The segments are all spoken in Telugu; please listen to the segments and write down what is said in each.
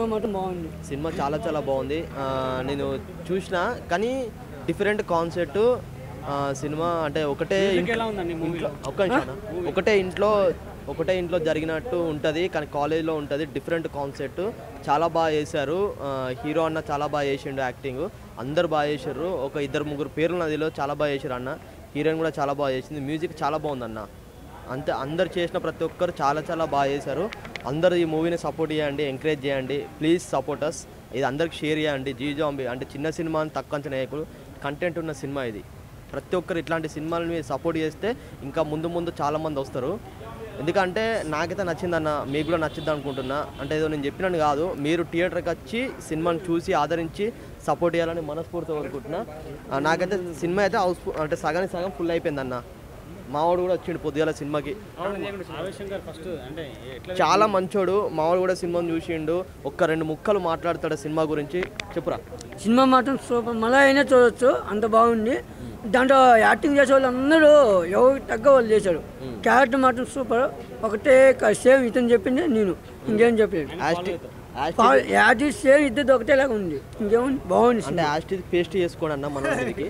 సినిమా మాత్రం బాగుంది సినిమా చాలా చాలా బాగుంది ఆ, నేను చూసిన కానీ డిఫరెంట్ కాన్సెప్ట్ సినిమా అంటే ఒకటే ఎలా ఉందండి ఇంట్లో ఒక్క నిమిషం అన్న. ఒకటే ఇంట్లో ఒకటే ఇంట్లో జరిగినట్టు ఉంటుంది కానీ కాలేజ్లో ఉంటుంది డిఫరెంట్ కాన్సెప్ట్ చాలా బాగా చేశారు ఆ, హీరో అన్న చాలా బాగా చేసిండు యాక్టింగ్ అందరు బాగా చేశారు ఒక ఇద్దరు ముగ్గురు పేర్లు నదిలో చాలా బాగా చేశారు అన్న హీరోయిన్ కూడా చాలా బాగా చేసింది మ్యూజిక్ చాలా బాగుంది అన్న అంతే అందరు చేసిన ప్రతి ఒక్కరు చాలా చాలా బాగా చేశారు అందరు ఈ మూవీని సపోర్ట్ చేయండి ఎంకరేజ్ చేయండి ప్లీజ్ సపోర్ట్ అస్ ఇది అందరికి షేర్ చేయండి జీ జాంబీ అంటే చిన్న సినిమా అని తక్కువ అంచనా వేయకూడదు కంటెంట్ ఉన్న సినిమా ఇది ప్రతి ఒక్కరు ఇట్లాంటి సినిమాలను మీరు సపోర్ట్ చేస్తే ఇంకా ముందు ముందు చాలామంది వస్తారు ఎందుకంటే నాకైతే నచ్చిందన్న మీకు కూడా నచ్చింది అనుకుంటున్నా అంటే ఏదో నేను చెప్పినాను కాదు మీరు థియేటర్కి వచ్చి సినిమాని చూసి ఆదరించి సపోర్ట్ చేయాలని మనస్ఫూర్తిగా కోరుకుంటున్నా ఆ, నాకైతే సినిమా అయితే హౌస్ అంటే సగానికి సగం ఫుల్ అయిపోయిందన్న మావాడు కూడా వచ్చిండు పొద్దుగాల సినిమాకి ఆవేశం గారు ఫస్ట్ అంటే ఎట్లా చాలా మంచోడు మావాడు కూడా సినిమాని చూసిండు ఒక్క రెండు ముక్కలు మాట్లాడతాడు సినిమా గురించి చెప్పురా సినిమా మాత్రం సూపర్ మళ్ళీ అయినా చూడొచ్చు అంత బాగుంది దాంట్లో యాక్టింగ్ చేసే వాళ్ళు అందరూ ఎవరు తగ్గ వాళ్ళు చేశారు క్యారెక్టర్ మాత్రం సూపర్ ఒకటే సేమ్ ఇతను చెప్పింది నేను ఇంకేం చెప్పలేదు యాస్టి యాస్టి యాక్టింగ్ సేమ్ ఇద్దరు ఒకటేలాగా ఉంది ఇంకేముంది బాగుంది అంటే సినిమా. యాస్టి పేస్ట్ చేసుకోండి అన్న మన అందరికి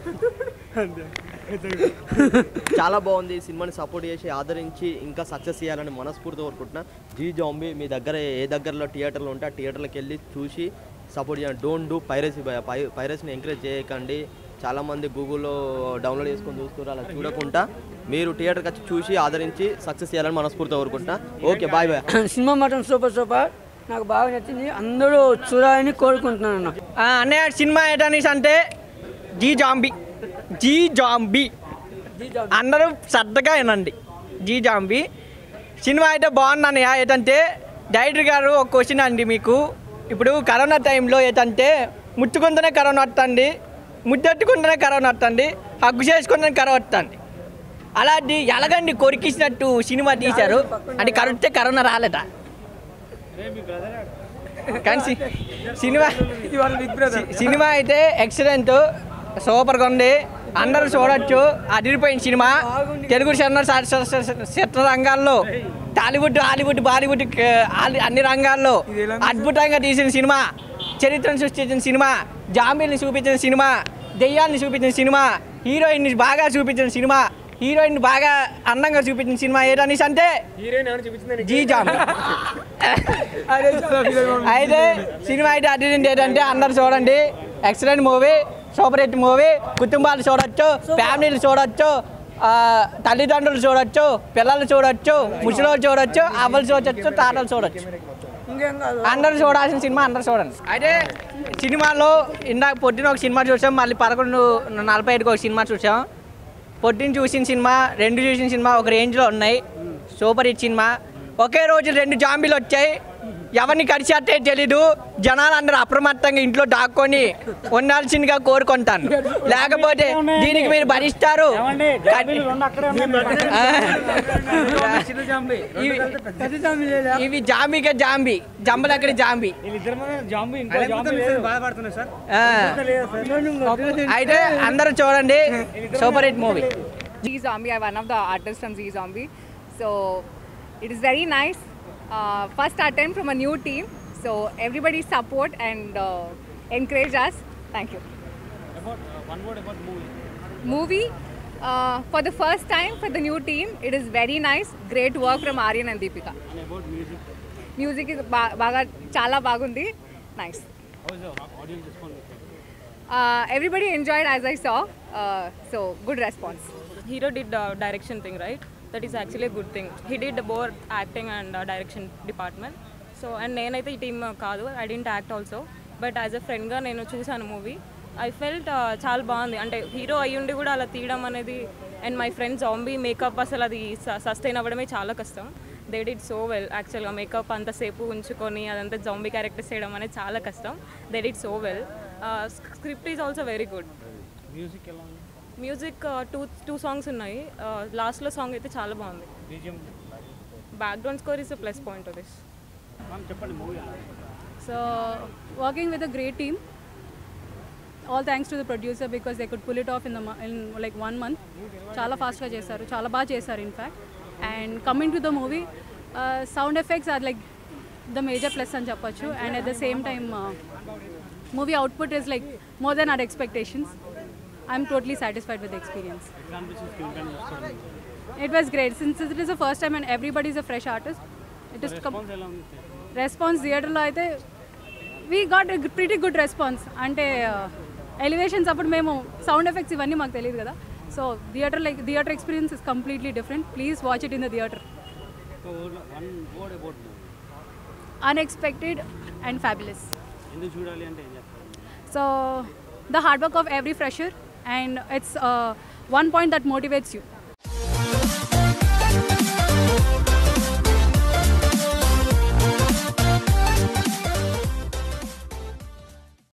చాలా బాగుంది సినిమాని సపోర్ట్ చేసి ఆదరించి ఇంకా సక్సెస్ చేయాలని మనస్ఫూర్తిగా కోరుకుంటున్నా జీ జాంబీ మీ దగ్గర ఏ దగ్గరలో థియేటర్లు ఉంటే ఆ థియేటర్లకు వెళ్ళి చూసి సపోర్ట్ చేయండి డోంట్ డూ పైరసీ పైరసీని ఎంకరేజ్ చేయకండి చాలామంది గూగుల్లో డౌన్లోడ్ చేసుకొని చూస్తున్నారు అలా చూడకుండా మీరు థియేటర్కి వచ్చి చూసి ఆదరించి సక్సెస్ చేయాలని మనస్ఫూర్తిగా కోరుకుంటున్నా ఓకే బాయ్ బాయ్ సినిమా మాత్రం సూపర్ సూపర్ నాకు బాగా నచ్చింది అందరూ చూడాలని కోరుకుంటున్నాను అన్న ఆ, అన్నయ్య సినిమా ఏంటనేసి అంటే జీ జాంబీ జీ జాంబీ అందరూ శ్రద్ధగా వినండి జీ జాంబీ సినిమా అయితే బాగుంది అన్నయ్య ఏంటంటే డైరెక్టర్ గారు ఒక క్వశ్చన్ అండి మీకు ఇప్పుడు కరోనా టైంలో ఏంటంటే ముట్టుకుంటేనే కరోనా వస్తుంది ముద్దెట్టుకుంటేనే కరోనా వస్తుంది హగ్గు చేసుకుంటేనే కరోనా వస్తుంది అలాంటి ఎలాగండి కొరికిసినట్టు సినిమా తీశారు అంటే కరెక్టే కరోనా రాలేట కానీ సి- సినిమా సి- సినిమా అయితే ఎక్సలెంట్ సూపర్గా ఉంది అందరూ చూడొచ్చు అదిరిపోయిన సినిమా తెలుగు చిన్న చిత్ర రంగాల్లో టాలీవుడ్ హాలీవుడ్ బాలీవుడ్ క- ఆల్- అన్ని రంగాల్లో అద్భుతంగా తీసిన సినిమా చరిత్రను సృష్టించిన సినిమా జాంబీని చూపించిన సినిమా దెయ్యాన్ని చూపించిన సినిమా హీరోయిన్ని బాగా చూపించిన సినిమా హీరోయిన్ బాగా అందంగా చూపించిన సినిమా ఏదనేసి అంటే హీరోయిన్ ఏమైనా చూపించింది జీ జామ్ అయితే సినిమా అయితే అడిగింది ఏంటంటే అందరు చూడండి excellent movie super hit movie కుటుంబాలు చూడొచ్చు ఫ్యామిలీలు చూడొచ్చు ఆ, తల్లిదండ్రులు చూడొచ్చు పిల్లలు చూడొచ్చు ముసలోళ్ళు చూడొచ్చు అవ్వలు చూడొచ్చు తాతలు చూడొచ్చు ఇంకేం కాదు అందరూ చూడాల్సిన సినిమా అందరూ చూడండి అయితే సినిమాలో ఇందాక పొద్దున ఒక సినిమా చూసాం మళ్ళీ పదకొండు నలభై ఐదుకి ఒక సినిమా చూసాం పొద్దున్న చూసిన సినిమా రెండు చూసిన సినిమా ఒక రేంజ్లో ఉన్నాయి సూపర్ హిట్ సినిమా ఒకే రోజు రెండు జాంబీలు వచ్చాయి ఎవరిని కడిచేస్తే తెలీదు జనాలు అందరూ అప్రమత్తంగా ఇంట్లో దాక్కొని ఉండాల్సిందిగా కోరుకుంటాను లేకపోతే దీనికి మీరు భరిస్తారు ఏమండి జాంబీలు రెండు అక్కడే ఉన్నాయి ఆ. చిన్న జాంబీ ఇవి ఇవి జాంబీకే జాంబీ జంబలక్కడ జాంబీ వీళ్ళిద్దరి మీద జాంబీ ఇంకో జాంబీ లేదు బాధపడుతున్నారు సార్ ఆ. అయితే అందరూ చూడండి super hit movie Z Zombie. I'm one of the artists from Z Zombie. So it is very nice. Uh, first attempt from a new team. So everybody support and uh, encourage us. Thank you. About one word about movie Movie. Uh, for the first time for the new team, it is very nice. Great work from Aryan and Deepika. And about music Music is ba- baga chala bagundi. Nice. How's audience response Uh, everybody enjoyed as I saw. Uh, so good response. hero did uh, direction thing right that is actually a good thing he did both acting and uh, direction department so and నేనైతే ఈ టీమ్ కాదు I didn't act also but as a ఫ్రెండ్గా నేను చూశాను మూవీ ఐ ఫెల్ట్ చాలా బాగుంది అంటే హీరో అయ్యుండి కూడా అలా తీయడం అనేది and my friend zombie makeup అసలు అది సస్టైన్ అవ్వడమే చాలా కష్టం దే డిడ్ సో వెల్ యాక్చువల్గా మేకప్ అంతసేపు ఉంచుకొని అదంతా జాంబీ క్యారెక్టర్స్ చేయడం అనేది చాలా కష్టం they did so well script is also very good music ఎలా ఉంది మ్యూజిక్ టూ టూ సాంగ్స్ ఉన్నాయి లాస్ట్లో సాంగ్ అయితే చాలా బాగుంది BGM background score is plus point this ma'am చెప్పండి movie So, working with a great team. All thanks to the producer because they could pull it off in the mo- in like one month. చాలా ఫాస్ట్గా చేశారు చాలా బాగా చేశారు in fact and coming to the movie sound effects are like the major plus అని చెప్పొచ్చు and at the same time movie output is like more than our expectations I'm totally satisfied with experience ఎట్లా అనిపిస్తుంది స్క్రీన్ పైన చూసుకోవడం It was great since it is the first time and everybody is a fresh artist. It is com- response ఎలా ఉంది రెస్పాన్స్ థియేటర్లో అయితే we got pretty good response అంటే ఎలివేషన్స్ అప్పుడు మేము సౌండ్ ఎఫెక్ట్స్ ఇవన్నీ మాకు తెలియదు కదా so theatre like theatre experience is completely different please watch it in the theatre one word about movie unexpected and fabulous ఎందుకు చూడాలి అంటే ఏం చెప్తారు so the hard work of every fresher and it's one point that motivates you